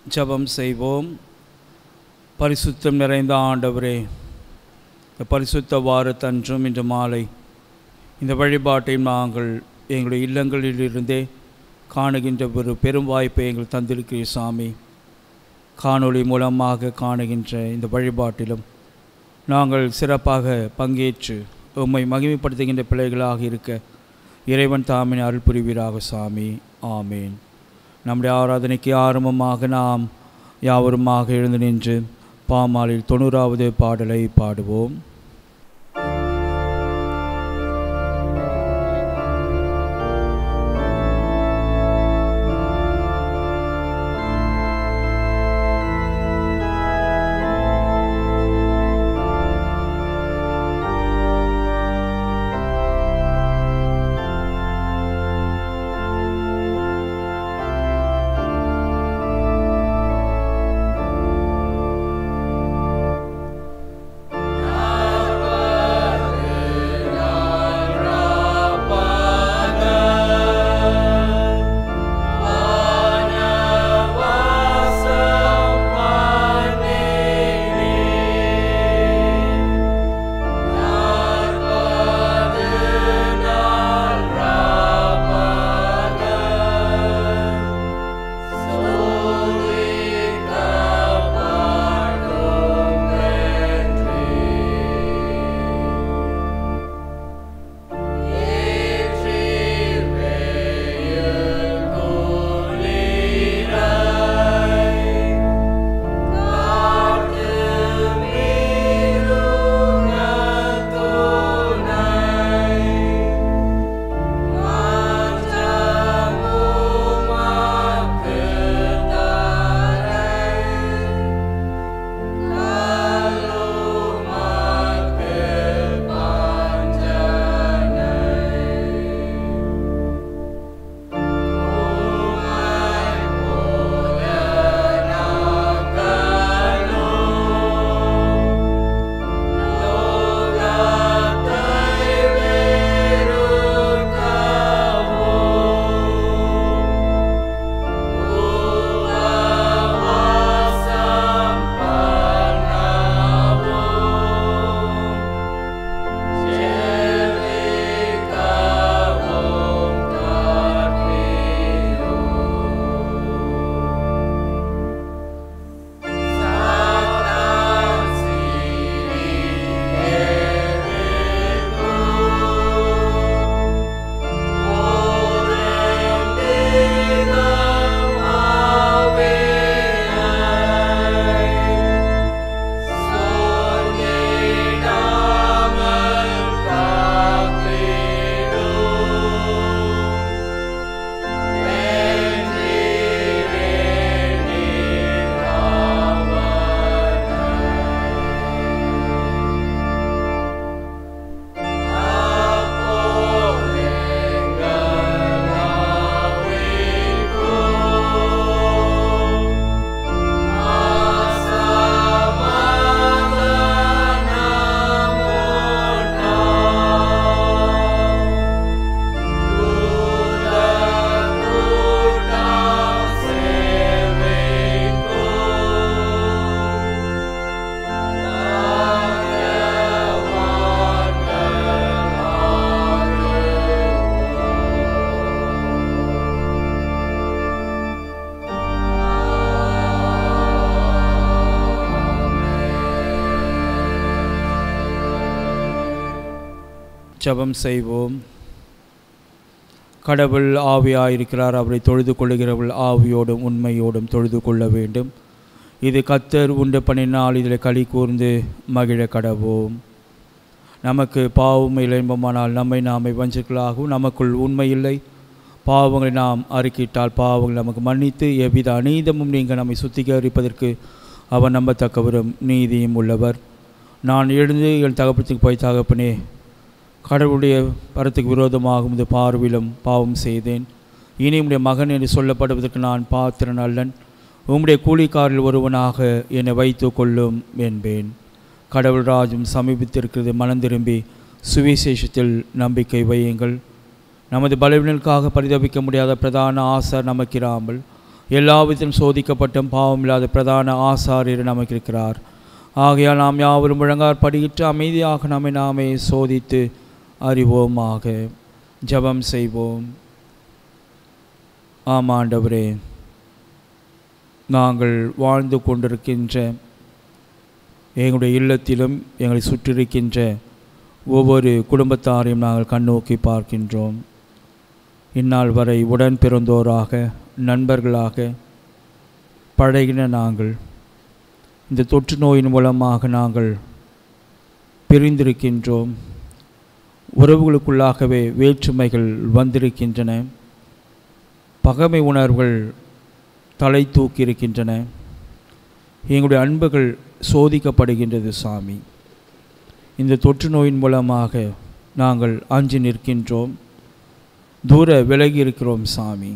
ஜெபம் செய்வோம் பரிசுத்தம் நிறைந்த ஆண்டவரே இந்த பரிசுத்த வாரத்தன்றும் இன்று மாலை இந்த வழிபாட்டை நாங்கள் எங்களுடைய இல்லங்களிலிருந்தே காணுகின்ற ஒரு பெரும் வாய்ப்பை எங்கள் தந்திருக்கிறீர் சாமி காணொளி மூலமாக காணுகின்ற இந்த வழிபாட்டிலும் நாங்கள் சிறப்பாக பங்கேற்று உம்மை மகிமைப்படுத்துகின்ற பிள்ளைகளாக இருக்க இறைவன் தாமின் அருள் புரிவீராக சாமி ஆமேன் நம்முடைய ஆராதனைக்கு ஆரம்பமாக நாம் யாவருமாக எழுந்து நின்று பாமாலில் தொண்ணூறாவது பாடலை பாடுவோம் ஜெபம் செய்வோம் கடவுள் ஆவியாயிருக்கிறார் அவரை தொழுது கொள்ளுகிறவள் ஆவியோடும் உண்மையோடும் தொழுது கொள்ள வேண்டும் இது கத்தர் உண்டு பண்ணினால் இதில் களி கூர்ந்து மகிழ கடவோம் நமக்கு பாவம் இளம்பமானால் நம்மை நாமை வஞ்சுக்களாகவும் நமக்குள் உண்மை இல்லை பாவங்களை நாம் அறிக்கிட்டால் பாவங்கள் நமக்கு மன்னித்து எவ்வித அநீதமும் நீங்கள் நம்மை சுத்திகரிப்பதற்கு அவர் நம்பத்தக்கவரும் நீதியும் உள்ளவர் நான் எழுந்து என் தகப்பத்துக்கு போய் தகப்பனே கடவுளுடைய பரத்துக்கு விரோதமாக இந்த பார்வையிலும் பாவம் செய்தேன் இனி உம்முடைய மகன் என்று சொல்லப்படுவதற்கு நான் பாத்திரன் அல்லன் உம்முடைய கூலிக்காரில் ஒருவனாக என்னை வைத்து கொள்ளும் என்பேன் கடவுள் ராஜ்யம் சமீபித்திருக்கிறது மனம் திரும்பி சுவிசேஷத்தில் நம்பிக்கை வையுங்கள் நமது பலவீனங்களுக்காக பரிதபிக்க முடியாத பிரதான ஆசர் நமக்கிராமல் எல்லாவிதம் சோதிக்கப்பட்டும் பாவமில்லாத பிரதான ஆசாரியர் நமக்கு இருக்கிறார் ஆகையால் நாம் யாவரும் முழங்கார் படியிட்டு அமைதியாக நம்மை நாமே சோதித்து அறிவோமாக ஜெபம் செய்வோம் ஆமாண்டவரே நாங்கள் வாழ்ந்து கொண்டிருக்கின்ற எங்களுடைய இல்லத்திலும் எங்களை சுற்றிருக்கின்ற ஒவ்வொரு குடும்பத்தாரையும் நாங்கள் கண்ணோக்கி பார்க்கின்றோம் இந்நாள் வரை உடன் பிறந்தோராக நண்பர்களாக பழகின நாங்கள் இந்த தொற்று நோயின் மூலமாக நாங்கள் பிரிந்திருக்கின்றோம் உறவுகளுக்குள்ளாகவே வேற்றுமைகள் வந்திருக்கின்றன பகைமை உணர்வுகள் தலை தூக்கி இருக்கின்றன எங்களுடைய அன்புகள் சோதிக்கப்படுகின்றது சாமி இந்த தொற்று நோயின் மூலமாக நாங்கள் அஞ்சு நிற்கின்றோம் தூர விலகி இருக்கிறோம் சாமி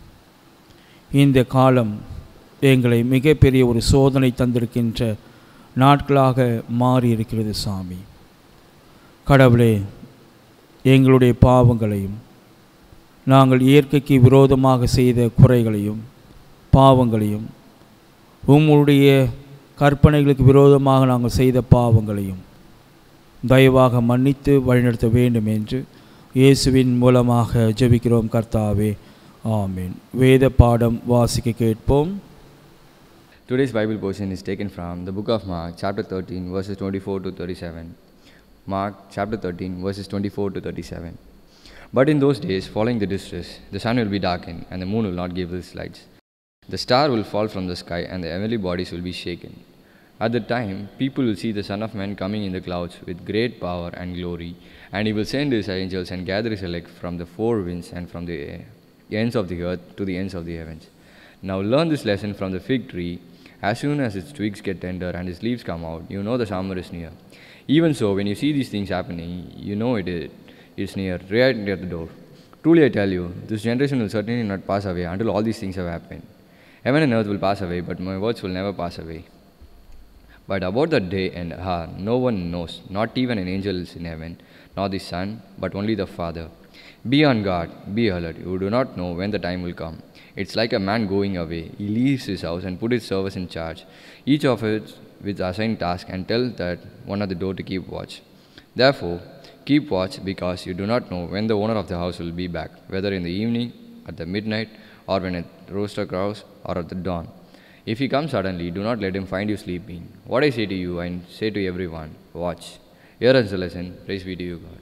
இந்த காலம் எங்களை மிகப்பெரிய ஒரு சோதனை தந்திருக்கின்ற நாட்களாக மாறி இருக்கிறது சாமி கடவுளே எங்களுடைய பாவங்களையும் நாங்கள் இயற்கைக்கு விரோதமாக செய்த குறைகளையும் பாவங்களையும் உங்களுடைய கற்பனைகளுக்கு விரோதமாக நாங்கள் செய்த பாவங்களையும் தயவாக மன்னித்து வழிநடத்த வேண்டும் என்று இயேசுவின் மூலமாக ஜெபிக்கிறோம் கர்த்தாவே ஆமீன் வேத பாடம் வாசிக்க கேட்போம் Today's Bible portion is taken from the book of Mark, chapter 13, verses 24 to 37. Mark, chapter 13, verses 24 to 37. But in those days, following the distress, the sun will be darkened, and the moon will not give its lights. The star will fall from the sky, and the heavenly bodies will be shaken. At the time, people will see the Son of Man coming in the clouds with great power and glory, and he will send his angels and gather his elect from the four winds and from the ends of the earth to the ends of the heavens. Now learn this lesson from the fig tree. As soon as its twigs get tender and its leaves come out, you know the summer is near. Even so, when you see these things happening, you know it is near, right near the door. Truly I tell you, this generation will certainly not pass away until all these things have happened. Heaven and earth will pass away, but my words will never pass away. But about the day and hour, no one knows, not even an angel is in heaven, nor the Son, but only the Father. Be on guard, be alert. You do not know when the time will come. It's like a man going away. He leaves his house and put his servants in charge, each of it with assigned task, and tell that one at the door to keep watch. Therefore, keep watch because you do not know when the owner of the house will be back, whether in the evening, at the midnight, or when a rooster crows, or at the dawn. If he comes suddenly, do not let him find you sleeping. What I say to you, I say to everyone, watch. Here is the lesson. Praise be to you, God.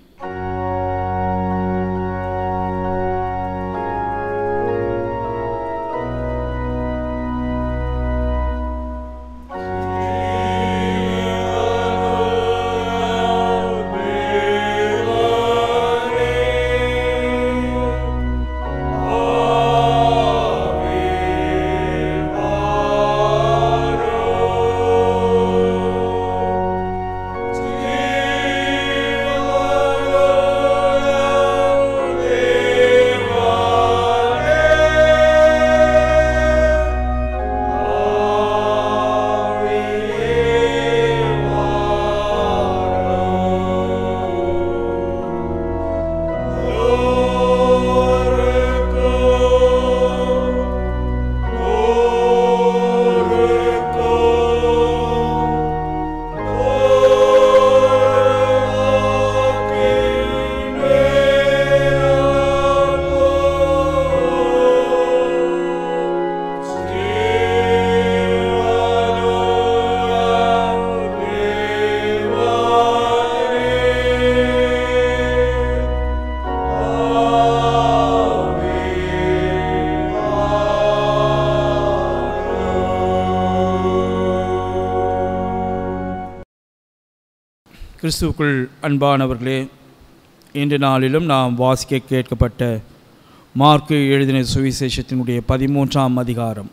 கிறிஸ்துவுக்குள் அன்பானவர்களே இன்று நாளிலும் நாம் வாசிக்க கேட்கப்பட்ட mark எழுதின சுவிசேஷத்தினுடைய பதிமூன்றாம் அதிகாரம்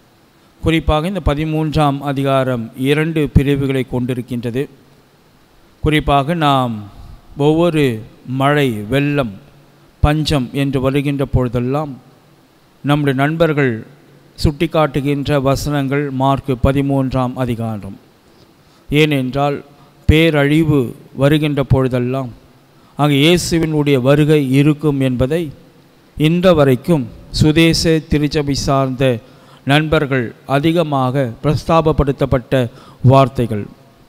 குறிப்பாக இந்த பதிமூன்றாம் அதிகாரம் இரண்டு பிரிவுகளை கொண்டிருக்கின்றது குறிப்பாக நாம் ஒவ்வொரு மழை வெள்ளம் பஞ்சம் என்று வருகின்ற பொழுதெல்லாம் நம்முடைய நண்பர்கள் சுட்டிக்காட்டுகின்ற வசனங்கள் மார்க்கு பதிமூன்றாம் அதிகாரம் ஏனென்றால் பேரழிவு வருகின்ற பொழுதெல்லாம் அங்கே இயேசுவினுடைய வருகை இருக்கும் என்பதை இன்ற வரைக்கும் சுதேச திருச்சபை சார்ந்த நண்பர்கள் அதிகமாக பிரஸ்தாபப்படுத்தப்பட்ட வார்த்தைகள்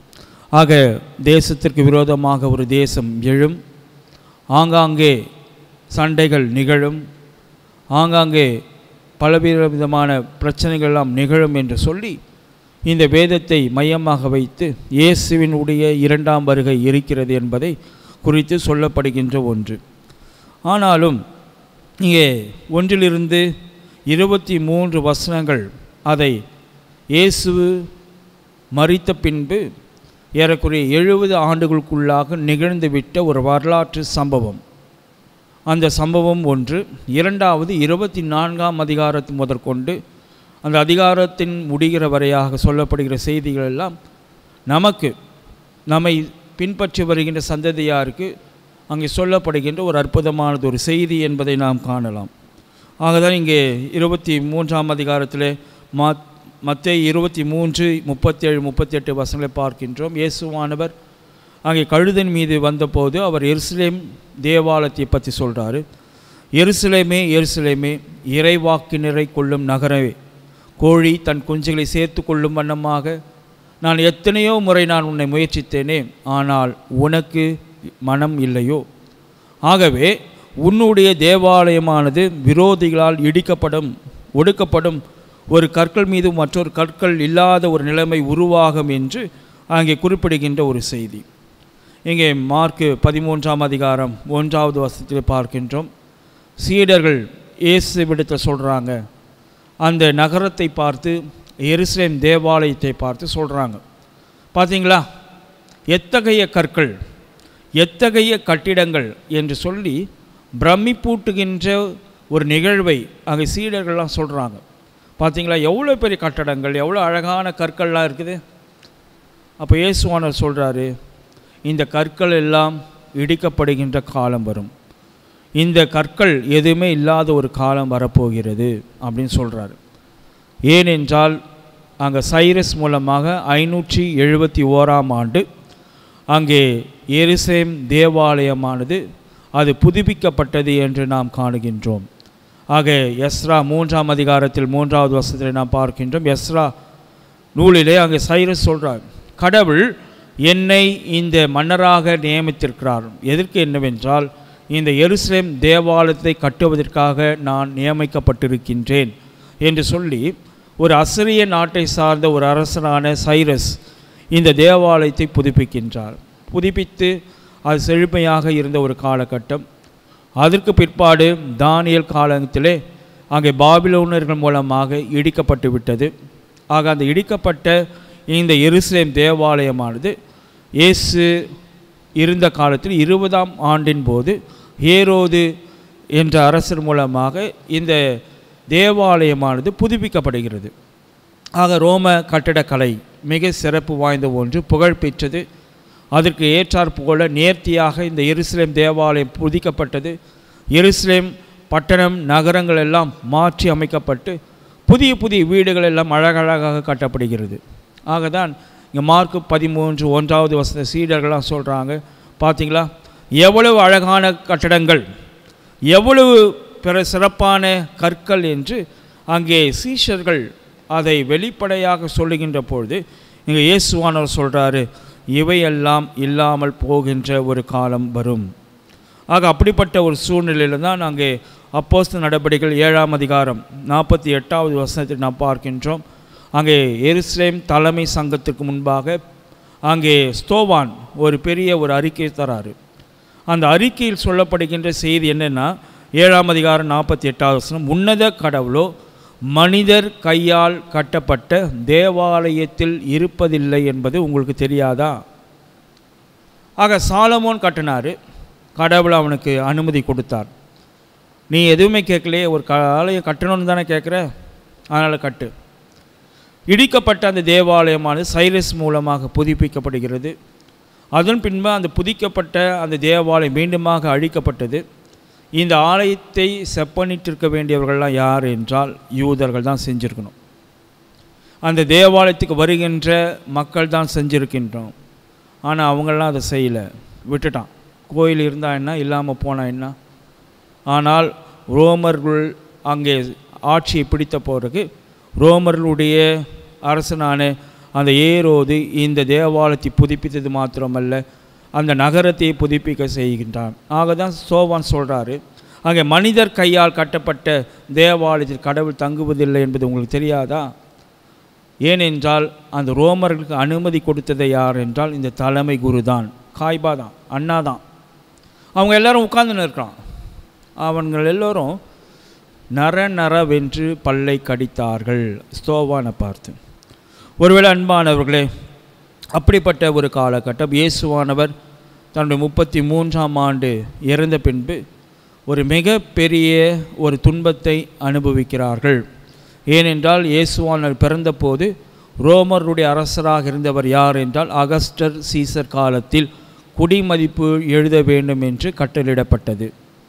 ஆக தேசத்திற்கு விரோதமாக ஒரு தேசம் எழும் ஆங்காங்கே சண்டைகள் நிகழும் ஆங்காங்கே பலவித விதமான பிரச்சனைகள் எல்லாம் நிகழும் என்று சொல்லி இந்த வேதத்தை மையமாக வைத்து இயேசுவினுடைய இரண்டாம் வருகை இருக்கிறது என்பதை குறித்து சொல்லப்படுகின்ற ஒன்று ஆனாலும் இங்கே ஒன்றிலிருந்து இருபத்தி மூன்று வசனங்கள் அதை இயேசு மறித்த பின்பு ஏறக்குறைய எழுபது ஆண்டுகளுக்குள்ளாக நிகழ்ந்துவிட்ட ஒரு வரலாற்று சம்பவம் அந்த சம்பவம் ஒன்று இரண்டாவது இருபத்தி நான்காம் அதிகாரத்து முதற்கொண்டு அந்த அதிகாரத்தின் முடிகிற வரையாக சொல்லப்படுகிற செய்திகள் எல்லாம் நமக்கு நம்மை பின்பற்றி வருகின்ற சந்ததியாருக்கு அங்கே சொல்லப்படுகின்ற ஒரு அற்புதமானது ஒரு செய்தி என்பதை நாம் காணலாம் ஆகதான் இங்கே இருபத்தி மூன்றாம் அதிகாரத்தில் மா மத்திய இருபத்தி மூன்று முப்பத்தேழு முப்பத்தெட்டு வசனங்களை பார்க்கின்றோம் இயேசுவானவர் அங்கே கழுதன் மீது வந்தபோது அவர் எருசலேம் தேவாலயத்தை பற்றி சொல்கிறாரு எருசலேமே எருசலேமே இறைவாக்கினரை கொள்ளும் நகரவே கோழி தன் குஞ்சுகளை சேர்த்து கொள்ளும் வண்ணமாக நான் எத்தனையோ முறை நான் உன்னை முயற்சித்தேனே ஆனால் உனக்கு மனம் இல்லையோ ஆகவே உன்னுடைய தேவாலயமானது விரோதிகளால் இடிக்கப்படும் ஒடுக்கப்படும் ஒரு கற்கள் மீது மற்றொரு கற்கள் இல்லாத ஒரு நிலைமை உருவாகும் என்று அங்கே குறிப்பிடுகின்ற ஒரு செய்தி இங்கே மார்க்கு பதிமூன்றாம் அதிகாரம் ஒன்றாவது வசத்தில் பார்க்கின்றோம் சீடர்கள் இயேசுவிடத்தில் சொல்கிறாங்க அந்த நகரத்தை பார்த்து எருசலேம் தேவாலயத்தை பார்த்து சொல்கிறாங்க பார்த்தீங்களா எத்தகைய கற்கள் எத்தகைய கட்டிடங்கள் என்று சொல்லி பிரமிப்பூட்டுகின்ற ஒரு நிகழ்வை அங்கே சீடர்கள்லாம் சொல்கிறாங்க பார்த்தீங்களா எவ்வளோ பெரிய கட்டடங்கள் எவ்வளோ அழகான கற்கள்லாம் இருக்குது அப்போ இயேசுவானர் சொல்கிறாரு இந்த கற்கள் எல்லாம் இடிக்கப்படுகின்ற காலம் வரும் இந்த கற்கள் எதுவுமே இல்லாத ஒரு காலம் வரப்போகிறது அப்படின்னு சொல்கிறாரு ஏனென்றால் அங்கே சைரஸ் மூலமாக ஐநூற்றி எழுபத்தி ஓராம் ஆண்டு அங்கே எருசலேம் தேவாலயமானது அது புதுப்பிக்கப்பட்டது என்று நாம் காணுகின்றோம் ஆக எஸ்ரா மூன்றாம் அதிகாரத்தில் மூன்றாவது வருஷத்தில் நாம் பார்க்கின்றோம் எஸ்ரா நூலிலே அங்கே சைரஸ் சொல்கிறார் கடவுள் என்னை இந்த மன்னராக நியமித்திருக்கிறார் எதற்கு என்னவென்றால் இந்த எருசலேம் தேவாலயத்தை கட்டுவதற்காக நான் நியமிக்கப்பட்டிருக்கின்றேன் என்று சொல்லி ஒரு அசிரிய நாட்டை சார்ந்த ஒரு அரசனான சைரஸ் இந்த தேவாலயத்தை புதுப்பிக்கின்றார் புதுப்பித்து அது செழுமையாக இருந்த ஒரு காலகட்டம் அதற்கு பிற்பாடு தானியல் காலத்திலே அங்கே பாபிலோனர்கள் மூலமாக இடிக்கப்பட்டு விட்டது ஆக அந்த இடிக்கப்பட்ட இந்த எருசலேம் தேவாலயமானது இயேசு இருந்த காலத்தில் இருபதாம் ஆண்டின் போது ஏரோது என்ற அரசர் மூலமாக இந்த தேவாலயமானது புதுப்பிக்கப்படுகிறது ஆக ரோம கட்டிடக்கலை மிக சிறப்பு வாய்ந்த ஒன்று புகழ் பெற்றது அதற்கு ஏற்றாற் போல நேர்த்தியாக இந்த எருசலேம் தேவாலயம் புதிக்கப்பட்டது எருசலேம் பட்டணம் நகரங்கள் எல்லாம் மாற்றி அமைக்கப்பட்டு புதிய புதிய வீடுகள் எல்லாம் அழகழகாக கட்டப்படுகிறது ஆகதான் இங்கே மார்க்கு பதிமூன்று ஒன்றாவது வசந்த சீடர்கள்லாம் சொல்கிறாங்க பார்த்தீங்களா எவ்வளவு அழகான கட்டடங்கள் எவ்வளவு பிற சிறப்பான கற்கள் என்று அங்கே சீஷர்கள் அதை வெளிப்படையாக சொல்லுகின்ற பொழுது இங்கே இயேசுவானவர் சொல்கிறாரு இவையெல்லாம் இல்லாமல் போகின்ற ஒரு காலம் வரும் ஆக அப்படிப்பட்ட ஒரு சூழ்நிலையில் தான் அங்கே அப்போஸ்த நடவடிக்கைகள் ஏழாம் அதிகாரம் நாற்பத்தி எட்டாவது வசனத்தில் நாம் பார்க்கின்றோம் அங்கே எருசலேம் தலைமை சங்கத்துக்கு முன்பாக அங்கே ஸ்தோவான் ஒரு பெரிய ஒரு அறிக்கை தராரு அந்த அறிக்கையில் சொல்லப்படுகின்ற செய்தி என்னென்னா ஏழாம் அதிகாரம் நாற்பத்தி எட்டாவது வசனம் உன்னத கடவுளோ மனிதர் கையால் கட்டப்பட்ட தேவாலயத்தில் இருப்பதில்லை என்பது உங்களுக்கு தெரியாதா ஆக சாலமோன் கட்டினார் கடவுள் அவனுக்கு அனுமதி கொடுத்தார் நீ எதுவுமே கேட்கலையே ஒரு க ஆலயம் கட்டணும்னு தானே கேட்குற அதனால் கட்டு இடிக்கப்பட்ட அந்த தேவாலயமானது சைரஸ் மூலமாக புதுப்பிக்கப்படுகிறது அதன் பின்பு அந்த புதிக்கப்பட்ட அந்த தேவாலயம் மீண்டுமாக அழிக்கப்பட்டது இந்த ஆலயத்தை செப்பனிட்டிருக்க வேண்டியவர்கள்லாம் யார் என்றால் யூதர்கள் தான் செஞ்சுருக்கணும் அந்த தேவாலயத்துக்கு வருகின்ற மக்கள் தான் செஞ்சுருக்கின்றோம் ஆனால் அவங்களாம் அதை செய்யலை விட்டுட்டான் கோயில் இருந்தால் என்ன இல்லாமல் போனால் என்ன ஆனால் ரோமர்கள் அங்கே ஆட்சியை பிடித்த பிறகு ரோமர்களுடைய அரசனான அந்த ஏரோது இந்த தேவாலயத்தை புதுப்பித்தது மாத்திரமல்ல அந்த நகரத்தை புதுப்பிக்க செய்கின்றான் ஆக தான் சோவான் சொல்கிறாரு அங்கே மனிதர் கையால் கட்டப்பட்ட தேவாலயத்தில் கடவுள் தங்குவதில்லை என்பது உங்களுக்கு தெரியாதா ஏனென்றால் அந்த ரோமர்களுக்கு அனுமதி கொடுத்ததை யார் என்றால் இந்த தலைமை குரு தான் காய்பா தான் அண்ணா தான் அவங்க எல்லாரும் உட்கார்ந்துன்னு இருக்கிறான் அவங்கள் எல்லோரும் நர நரவென்று பல்லை கடித்தார்கள் ஸ்தோவானை பார்த்து ஒருவேளை அன்பானவர்களே அப்படிப்பட்ட ஒரு காலகட்டம் இயேசுவானவர் தன்னுடைய முப்பத்தி மூன்றாம் ஆண்டு இறந்த பின்பு ஒரு மிகப்பெரிய ஒரு துன்பத்தை அனுபவிக்கிறார்கள் ஏனென்றால் இயேசுவானவர் பிறந்தபோது ரோமருடைய அரசராக இருந்தவர் யார் என்றால் அகஸ்டர் சீசர் காலத்தில் குடிமதிப்பு எழுத வேண்டும் என்று கட்டளிடப்பட்டது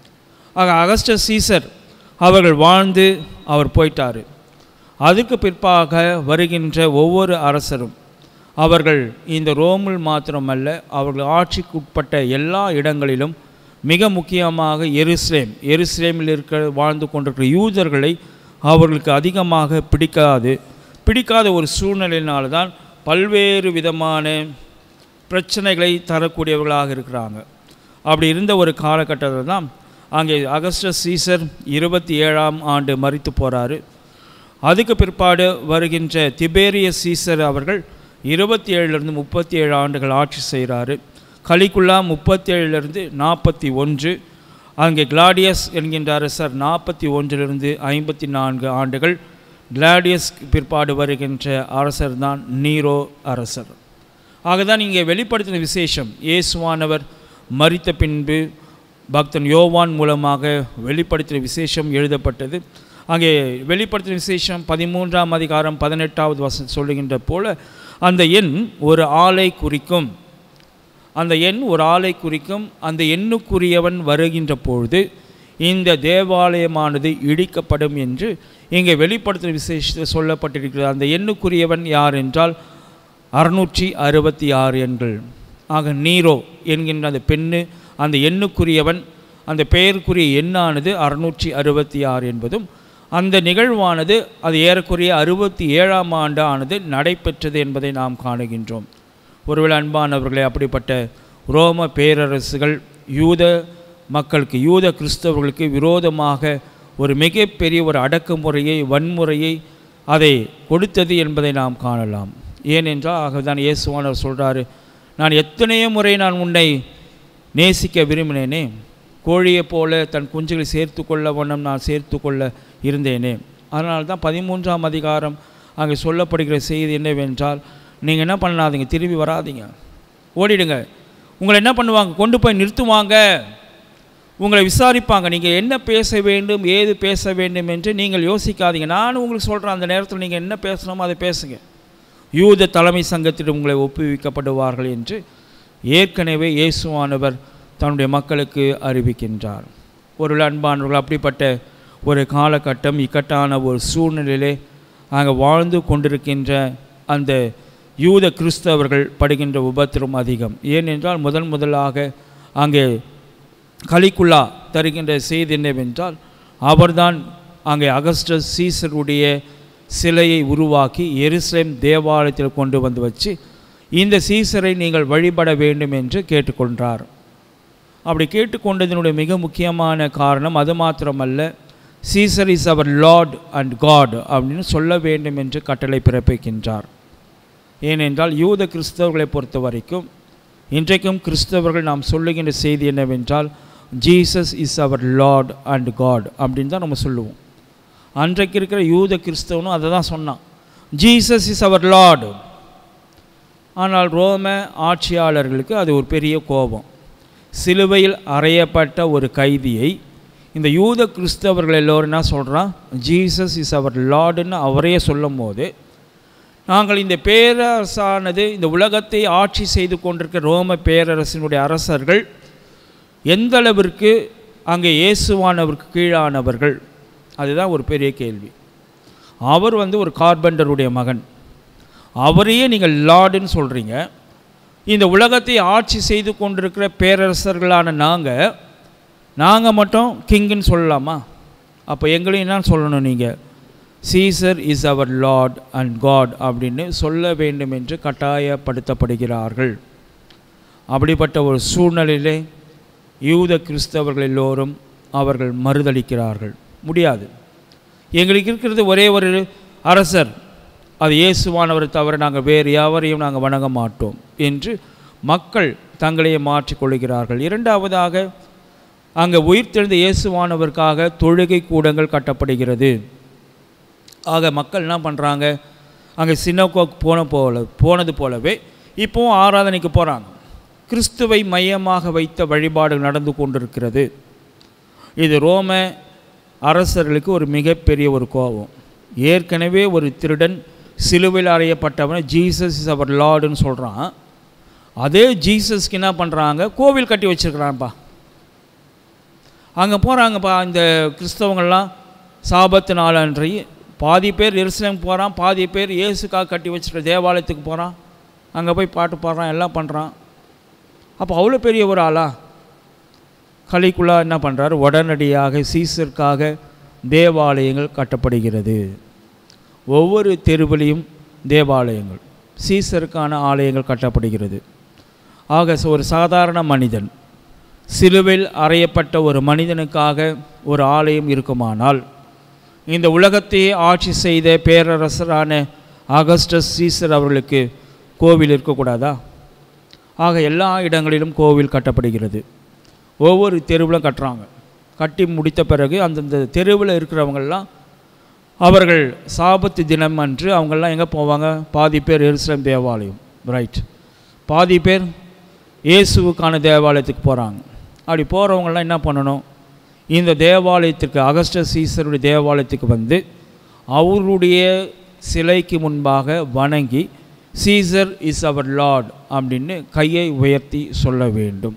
ஆக அகஸ்டர் சீசர் அவர்கள் வாழ்ந்து அவர் போயிட்டார் அதுக்கு பிற்பாக வருகின்ற ஒவ்வொரு அரசரும் அவர்கள் இந்த ரோமில் மாத்திரமல்ல அவர்கள் ஆட்சிக்கு உட்பட்ட எல்லா இடங்களிலும் மிக முக்கியமாக எருசலேம் எருசலேமில் இருக்க வாழ்ந்து கொண்டிருக்கிற யூதர்களை அவர்களுக்கு அதிகமாக பிடிக்காது பிடிக்காத ஒரு சூழ்நிலையினால தான் பல்வேறு விதமான பிரச்சனைகளை தரக்கூடியவர்களாக இருக்கிறாங்க அப்படி இருந்த ஒரு காலகட்டத்தில் தான் அங்கே அகஸ்டஸ் சீசர் இருபத்தி ஏழாம் ஆண்டு மறித்து போகிறாரு அதுக்கு பிற்பாடு வருகின்ற திபேரிய சீசர் அவர்கள் இருபத்தி ஏழுலேருந்து முப்பத்தி ஏழு ஆண்டுகள் ஆட்சி செய்கிறாரு கலிக்குள்ளா முப்பத்தி ஏழுலேருந்து நாற்பத்தி ஒன்று அங்கே கிளாடியஸ் என்கின்ற அரசர் நாற்பத்தி ஒன்றிலிருந்து ஐம்பத்தி நான்கு ஆண்டுகள் கிளாடியஸ் பிற்பாடு வருகின்ற அரசர் தான் நீரோ அரசர் ஆகதான் இங்கே வெளிப்படுத்தின விசேஷம் இயேசுவானவர் மரித்த பின்பு பக்தன் யோவான் மூலமாக வெளிப்படுத்தின விசேஷம் எழுதப்பட்டது அங்கே வெளிப்படுத்தின விசேஷம் பதிமூன்றாம் அதிகாரம் பதினெட்டாவது வசனம் சொல்லுகின்ற போல அந்த எண் ஒரு ஆளை குறிக்கும் அந்த எண் ஒரு ஆளை குறிக்கும் அந்த எண்ணுக்குரியவன் வருகின்ற பொழுது இந்த தேவாலயமானது இடிக்கப்படும் என்று இங்கே வெளிப்படுத்தின விசேஷத்தில் சொல்லப்பட்டிருக்கிறது அந்த எண்ணுக்குரியவன் யார் என்றால் அறுநூற்றி அறுபத்தி ஆறு எண்கள் ஆக நீரோ என்கின்ற அந்த பெண்ணு அந்த எண்ணுக்குரியவன் அந்த பெயருக்குரிய எண்ணானது அறுநூற்றி அறுபத்தி ஆறு என்பதும் அந்த நிகழ்வானது அது ஏறக்குறைய அறுபத்தி ஏழாம் ஆண்டு ஆனது நடைபெற்றது என்பதை நாம் காணுகின்றோம் ஒருவேளை அன்பானவர்களே அப்படிப்பட்ட ரோம பேரரசுகள் யூத மக்களுக்கு யூத கிறிஸ்தவர்களுக்கு விரோதமாக ஒரு மிகப்பெரிய ஒரு அடக்குமுறையை வன்முறையை அதை கொடுத்தது என்பதை நாம் காணலாம் ஏனென்றால் ஆகதான் இயேசுவானவர் சொல்கிறாரு நான் எத்தனையோ முறை நான் உன்னை நேசிக்க விரும்பினேனே கோழியைப் போல தன் குஞ்சுகளை சேர்த்து கொள்ள வண்ணம் நான் சேர்த்து கொள்ள இருந்தேனே அதனால தான் பதிமூன்றாம் அதிகாரம் அங்கே சொல்லப்படுகிற செய்தி என்னவென்றால் நீங்கள் என்ன பண்ணாதீங்க திரும்பி வராதீங்க ஓடிடுங்க உங்களை என்ன பண்ணுவாங்க கொண்டு போய் நிறுத்துவாங்க உங்களை விசாரிப்பாங்க நீங்கள் என்ன பேச வேண்டும் ஏது பேச வேண்டும் என்று நீங்கள் யோசிக்காதீங்க நானும் உங்களுக்கு சொல்கிறேன் அந்த நேரத்தில் நீங்கள் என்ன பேசணுமோ அதை பேசுங்க யூத தலைமை சங்கத்திடம் உங்களை ஒப்புவிக்கப்படுவார்கள் என்று ஏற்கனவே இயேசுவானவர் தன்னுடைய மக்களுக்கு அறிவிக்கின்றார் ஒரு அன்பானவர்கள் அப்படிப்பட்ட ஒரு காலகட்டம் இக்கட்டான ஒரு சூழ்நிலையிலே அங்கே வாழ்ந்து கொண்டிருக்கின்ற அந்த யூத கிறிஸ்தவர்கள் படுகின்ற உபத்திரம் அதிகம் ஏனென்றால் முதன் முதலாக அங்கே கலிக்குள்ளா தருகின்ற செய்தி என்னவென்றால் அவர்தான் அங்கே அகஸ்டஸ் சீசருடைய சிலையை உருவாக்கி எருசலேம் தேவாலயத்தில் கொண்டு வந்து வச்சு இந்த சீசரை நீங்கள் வழிபட வேண்டும் என்று கேட்டுக்கொண்டார் அப்படி கேட்டுக்கொண்டதனுடைய மிக முக்கியமான காரணம் அது மாத்திரமல்ல Caesar is our Lord and God அப்படின்னு சொல்ல வேண்டும் என்று கட்டளை பிறப்பிக்கின்றார் ஏனென்றால் யூத கிறிஸ்தவர்களை பொறுத்த வரைக்கும் இன்றைக்கும் கிறிஸ்தவர்கள் நாம் சொல்லுகின்ற செய்தி என்னவென்றால் Jesus is our Lord and God அப்படின்னு தான் நம்ம சொல்லுவோம் அன்றைக்கு இருக்கிற யூத கிறிஸ்தவனும் அதை தான் சொன்னான் ஜீசஸ் இஸ் அவர் லார்டு ஆனால் ரோம ஆட்சியாளர்களுக்கு அது ஒரு பெரிய கோபம் சிலுவையில் அறையப்பட்ட ஒரு கைதியை இந்த யூத கிறிஸ்தவர்கள் எல்லோரும் என்ன சொல்கிறான் ஜீசஸ் இஸ் அவர் லார்டுன்னு அவரே சொல்லும் போது நாங்கள் இந்த பேரரசானது இந்த உலகத்தை ஆட்சி செய்து கொண்டிருக்கிற ரோம பேரரசினுடைய அரசர்கள் எந்த அளவிற்கு அங்கே இயேசுவானவருக்கு கீழானவர்கள் அதுதான் ஒரு பெரிய கேள்வி அவர் வந்து ஒரு கார்பெண்டருடைய மகன் அவரையே நீங்கள் லார்டுன்னு சொல்கிறீங்க இந்த உலகத்தை ஆட்சி செய்து கொண்டிருக்கிற பேரரசர்களான நாங்கள் நாங்கள் மட்டும் கிங்குன்னு சொல்லலாமா அப்போ எங்களையும் என்ன சொல்லணும் நீங்கள் Caesar is our Lord and God அப்படின்னு சொல்ல வேண்டும் என்று கட்டாயப்படுத்தப்படுகிறார்கள் அப்படிப்பட்ட ஒரு சூழ்நிலையிலே யூத கிறிஸ்தவர்கள் எல்லோரும் அவர்கள் மறுதளிக்கிறார்கள் முடியாது எங்களுக்கு இருக்கிறது ஒரே ஒரு அரசர் அது இயேசுவானவரை தவிர நாங்கள் வேறு யாவரையும் நாங்கள் வணங்க மாட்டோம் என்று மக்கள் தங்களையே மாற்றிக்கொள்கிறார்கள் இரண்டாவதாக அங்கே உயிர்த்தெழுந்த இயேசுவானவருக்காக தொழுகை கூடங்கள் கட்டப்படுகிறது ஆக மக்கள் என்ன பண்ணுறாங்க அங்கே சின்னகோக்கு போன போல போனது போலவே இப்போவும் ஆராதனைக்கு போகிறாங்க கிறிஸ்துவை மையமாக வைத்த வழிபாடு நடந்து கொண்டிருக்கிறது இது ரோம அரசர்களுக்கு ஒரு மிகப்பெரிய ஒரு கோபம் ஏற்கனவே ஒரு திருடன் சிலுவையில் அறையப்பட்டவன் ஜீசஸ் இஸ் அவர் லார்டுன்னு சொல்கிறான் அதே ஜீசஸ்க்கு என்ன பண்ணுறாங்க கோவில் கட்டி வச்சுருக்கிறான்ப்பா அங்கே போகிறாங்கப்பா இந்த கிறிஸ்தவங்கள்லாம் சாபத்து நாளன்றி பாதி பேர் எருசலேம் போகிறான் பாதி பேர் இயேசுக்காக கட்டி வச்சுருக்க தேவாலயத்துக்கு போகிறான் அங்கே போய் பாட்டு பாடுறான் எல்லாம் பண்ணுறான் அப்போ அவ்வளோ பெரிய ஒரு ஆளா கலிக்குள்ளா என்ன பண்ணுறாரு உடனடியாக சீசருக்காக தேவாலயங்கள் கட்டப்படுகிறது ஒவ்வொரு தெருவிலையும் தேவாலயங்கள் சீசருக்கான ஆலயங்கள் கட்டப்படுகிறது ஆக ஒரு சாதாரண மனிதன் சிலுவில் அறையப்பட்ட ஒரு மனிதனுக்காக ஒரு ஆலயம் இருக்குமானால் இந்த உலகத்தையே ஆட்சி செய்த பேரரசரான ஆகஸ்டஸ் சீசர் அவர்களுக்கு கோவில் இருக்கக்கூடாதா ஆக எல்லா இடங்களிலும் கோவில் கட்டப்படுகிறது ஒவ்வொரு தெருவிலும் கட்டுறாங்க கட்டி முடித்த பிறகு அந்தந்த தெருவில் இருக்கிறவங்கெல்லாம் அவர்கள் சாபத்து தினம் அன்று அவங்கெல்லாம் எங்கே போவாங்க பாதி பேர் எருசலேம் தேவாலயம் ரைட் பாதி பேர் இயேசுவுக்கான தேவாலயத்துக்கு போகிறாங்க அப்படி போகிறவங்கெல்லாம் என்ன பண்ணணும் இந்த தேவாலயத்திற்கு அகஸ்ட சீசருடைய தேவாலயத்துக்கு வந்து அவருடைய சிலைக்கு முன்பாக வணங்கி சீசர் இஸ் அவர் லார்ட் அப்படின்னு கையை உயர்த்தி சொல்ல வேண்டும்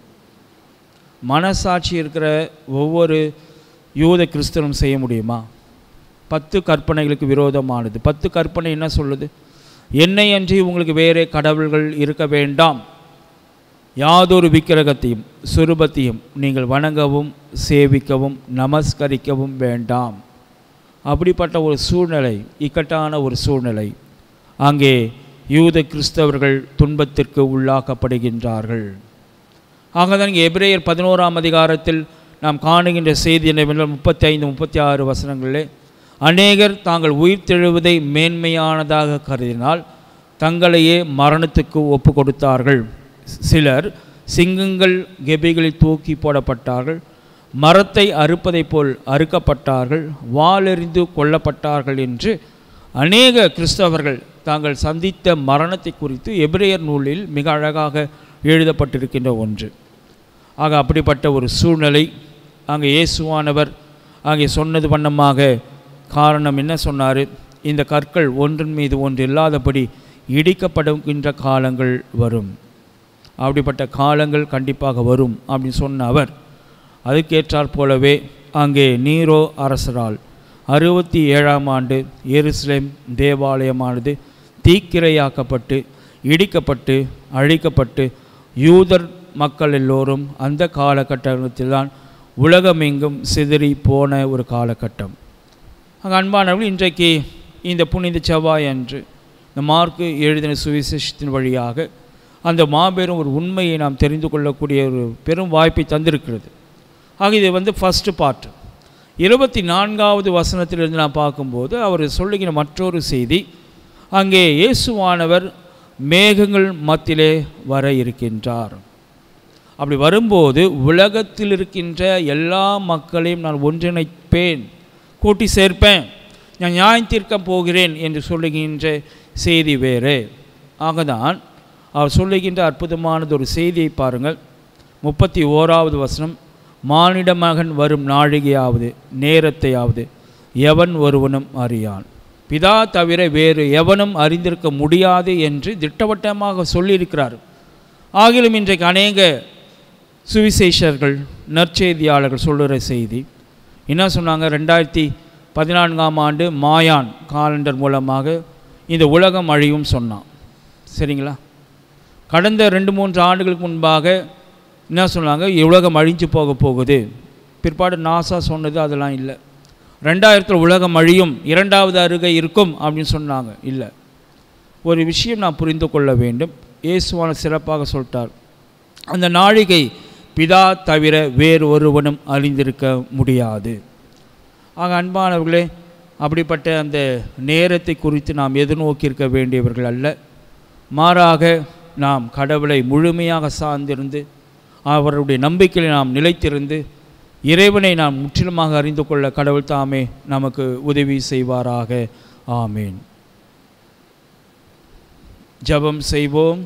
மனசாட்சி இருக்கிற ஒவ்வொரு யூத கிறிஸ்தவனும் செய்ய முடியுமா பத்து கற்பனைகளுக்கு விரோதமானது பத்து கற்பனை என்ன சொல்லுது என்னை அன்றி உங்களுக்கு வேறே கடவுள்கள் இருக்க வேண்டாம் யாதொரு விக்கிரகத்தையும் சுரூபத்தையும் நீங்கள் வணங்கவும் சேவிக்கவும் நமஸ்கரிக்கவும் வேண்டாம் அப்படிப்பட்ட ஒரு சூழ்நிலை இக்கட்டான ஒரு சூழ்நிலை அங்கே யூத கிறிஸ்தவர்கள் துன்பத்திற்கு உள்ளாக்கப்படுகின்றார்கள் ஆகதான் இங்கே எபிரேயர் பதினோராம் அதிகாரத்தில் நாம் காணுகின்ற செய்தி என்னவென்றால் முப்பத்தி ஐந்து முப்பத்தி ஆறு வசனங்களிலே அநேகர் தாங்கள் உயிர்த்தெழுவதை மேன்மையானதாக கருதினால் தங்களையே மரணத்துக்கு ஒப்பு கொடுத்தார்கள் சிலர் சிங்கங்கள் கெபிகளில் தூக்கி போடப்பட்டார்கள் மரத்தை அறுப்பதைப் போல் அறுக்கப்பட்டார்கள் வாளெறிந்து கொல்லப்பட்டார்கள் என்று அநேக கிறிஸ்தவர்கள் தாங்கள் சந்தித்த மரணத்தை குறித்து எபிரேயர் நூலில் மிக அழகாக எழுதப்பட்டிருக்கின்ற ஒன்று ஆக அப்படிப்பட்ட ஒரு சூழ்நிலை அங்கே இயேசுவானவர் அங்கே சொன்னது வண்ணமாக காரணம் என்ன சொன்னார் இந்த கற்கள் ஒன்றின் மீது ஒன்று இல்லாதபடி இடிக்கப்படுகின்ற காலங்கள் வரும் அப்படிப்பட்ட காலங்கள் கண்டிப்பாக வரும் அப்படின்னு சொன்ன அவர் அதுக்கேற்றாற் போலவே அங்கே நீரோ அரசரால் அறுபத்தி ஏழாம் ஆண்டு எருசலேம் தேவாலயமானது தீக்கிரையாக்கப்பட்டு இடிக்கப்பட்டு அழிக்கப்பட்டு யூதர் மக்கள் எல்லோரும் அந்த காலகட்டத்தில் தான் உலகமெங்கும் சிதறி போன ஒரு காலகட்டம் அங்கே அன்பானவர்கள் இன்றைக்கு இந்த புனித செவ்வாய் அன்று இந்த மார்க்கு எழுதின சுவிசேஷத்தின் வழியாக அந்த மாபெரும் ஒரு உண்மையை நாம் தெரிந்து கொள்ளக்கூடிய ஒரு பெரும் வாய்ப்பை தந்திருக்கிறது ஆக இது வந்து ஃபஸ்ட்டு பார்ட் இருபத்தி நான்காவது வசனத்திலிருந்து நான் பார்க்கும்போது அவர் சொல்லுகிற மற்றொரு செய்தி அங்கே இயேசுவானவர் மேகங்கள் மத்தியிலே வர இருக்கின்றார் அப்படி வரும்போது உலகத்தில் இருக்கின்ற எல்லா மக்களையும் நான் ஒன்றிணைப்பேன் கூட்டி சேர்ப்பேன் நான் நியாயம் தீர்க்க போகிறேன் என்று சொல்லுகின்ற செய்தி வேறு ஆகதான் அவர் சொல்லுகின்ற அற்புதமானது ஒரு செய்தியை பாருங்கள் முப்பத்தி ஓராவது வசனம் மானிட மகன் வரும் நாழிகையாவது நேரத்தையாவது எவன் ஒருவனும் அறியான் பிதா தவிர வேறு எவனும் அறிந்திருக்க முடியாது என்று திட்டவட்டமாக சொல்லியிருக்கிறார் ஆகிலும் இன்றைக்கு அநேக சுவிசேஷர்கள் நற்செய்தியாளர்கள் சொல்லுகிற செய்தி என்ன சொன்னாங்க ரெண்டாயிரத்தி பதினான்காம் ஆண்டு மாயான் காலண்டர் மூலமாக இந்த உலகம் அழியும் சொன்னான் சரிங்களா கடந்த ரெண்டு மூன்று ஆண்டுகளுக்கு முன்பாக என்ன சொன்னாங்க உலகம் அழிஞ்சு போக போகுது பிற்பாடு நாசா சொன்னது அதெல்லாம் இல்லை ரெண்டாயிரத்தில் உலகம் அழியும் இரண்டாவது அருகே இருக்கும் அப்படின்னு சொன்னாங்க இல்லை ஒரு விஷயம் நான் புரிந்து கொள்ள வேண்டும் இயேசுவான சிறப்பாக சொல்லிட்டார் அந்த நாழிகை பிதா தவிர வேறு ஒருவனும் அறிந்திருக்க முடியாது ஆக அன்பானவர்களே அப்படிப்பட்ட அந்த நேரத்தை குறித்து நாம் எதிர்நோக்கி இருக்க வேண்டியவர்கள் அல்ல மாறாக நாம் கடவுளை முழுமையாக சார்ந்திருந்து அவருடைய நம்பிக்கையில் நாம் நிலைத்திருந்து இறைவனை நாம் முற்றிலுமாக அறிந்து கொள்ள கடவுள் தாமே நமக்கு உதவி செய்வாராக ஆமேன் ஜெபம் செய்வோம்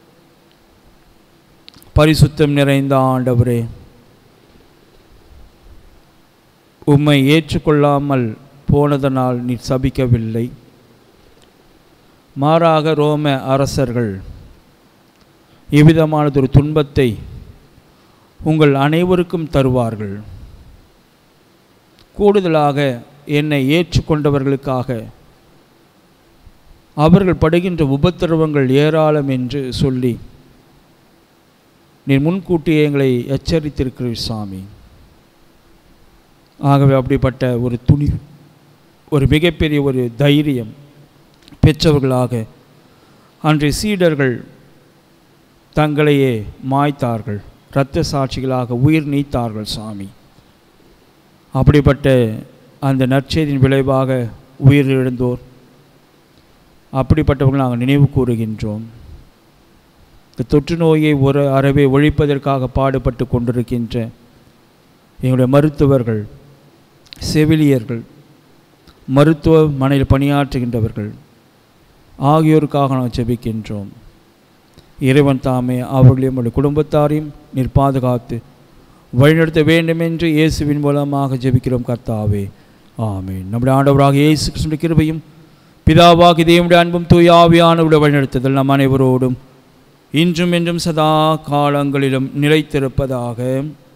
பரிசுத்தம் நிறைந்த ஆண்டவரே உம்மை ஏற்றுக்கொள்ளாமல் போனதனால் நீ சபிக்கவில்லை மாறாக ரோம அரசர்கள் எவ்விதமானதொரு துன்பத்தை உங்கள் அனைவருக்கும் தருவார்கள் கூடுதலாக என்னை ஏற்றுக்கொண்டவர்களுக்காக அவர்கள் படுகின்ற உபத்திரவங்கள் ஏராளம் என்று சொல்லி நீர் முன்கூட்டியே எங்களை எச்சரித்திருக்கிறீர் சாமி ஆகவே அப்படிப்பட்ட ஒரு துணி ஒரு மிகப்பெரிய ஒரு தைரியம் பெற்றவர்களாக அன்றைய சீடர்கள் தங்களையே மாய்த்தார்கள் இரத்த சாட்சிகளாக உயிர் நீத்தார்கள் சாமி அப்படிப்பட்ட அந்த நற்செய்தியின் விளைவாக உயிரிழந்தோர் அப்படிப்பட்டவர்கள் நாங்கள் நினைவு கூறுகின்றோம் இந்த தொற்று நோயை ஒரு அறவே ஒழிப்பதற்காக பாடுபட்டு கொண்டிருக்கின்ற எங்களுடைய மருத்துவர்கள் செவிலியர்கள் மருத்துவமனையில் பணியாற்றுகின்றவர்கள் ஆகியோருக்காக நாம் ஜெபிக்கின்றோம் இறைவன் தாமே அவர்களையும் அவருடைய குடும்பத்தாரையும் நீர் பாதுகாத்து வழிநடத்த வேண்டும் என்று இயேசுவின் மூலமாக ஜெபிக்கிறோம் கர்த்தாவே ஆமென் நம்முடைய ஆண்டவராக இயேசு கிருஷ்ணனுடைய கிருபையும் பிதாவாகி தேவனுடைய அன்பும் தூய ஆவியானவருடைய வழிநடத்துதல் நம் அனைவரோடும் இன்றும் என்றும் சதா காலங்களிலும் நிலைத்திருப்பதாக